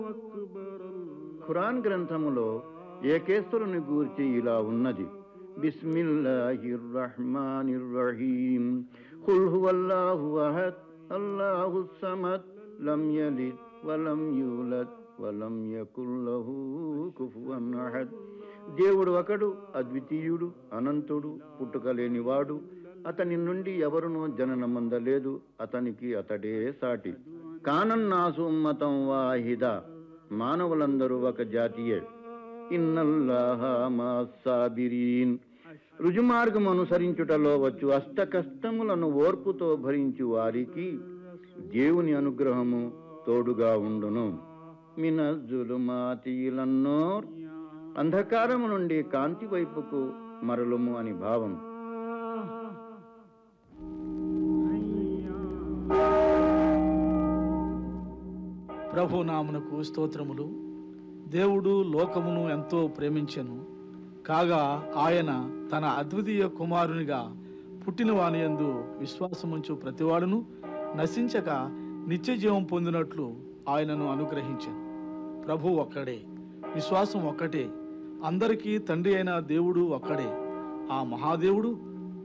ఖురాన్ గ్రంథములో ఏకేశ్వరుని గూర్చి ఇలా ఉన్నది బిస్మిల్లాహిర్ రహ్మానిర్ రహీం ఖుల్ హువల్లాహు అహద్ అల్లాహు సమద్ లం యలిద్ వలం యూలద్ వలం యకుల్ లహు కుఫువన్ అహద్ దేవుడు ఒకడు అద్వితీయుడు అనంతుడు పుట్టుక లేనివాడు అతని నుండి ఎవరునూ జననమందలేదు అతనికి అతడే సాటి కానన్నాసు ఉమ్మతం వాహిద మానవులందరూ ఒక జాతియే ఇన్నల్లాహ మా సాబిరీన్ రుజుమార్గం అనుసరించుటలో వచ్చు అష్ట కష్టములను ఓర్పుతో భరించు వారికి దేవుని అనుగ్రహము తోడుగా ఉండును మినజులుమాతీలన్నోర్ అంధకారము నుండి కాంతి వైపుకు మరలుము అని భావం ప్రభు నామునకు స్తోత్రములు దేవుడు లోకమును ఎంతో ప్రేమించెను కాగా ఆయన తన అద్వితీయ కుమారునిగా పుట్టిన వానియందు విశ్వాసముంచు ప్రతివాడును నశించక నిత్య జీవం పొందినట్లు ఆయనను అనుగ్రహించెను ప్రభు ఒక్కడే విశ్వాసం ఒక్కటే అందరికీ తండ్రి అయిన దేవుడు ఒక్కడే ఆ మహాదేవుడు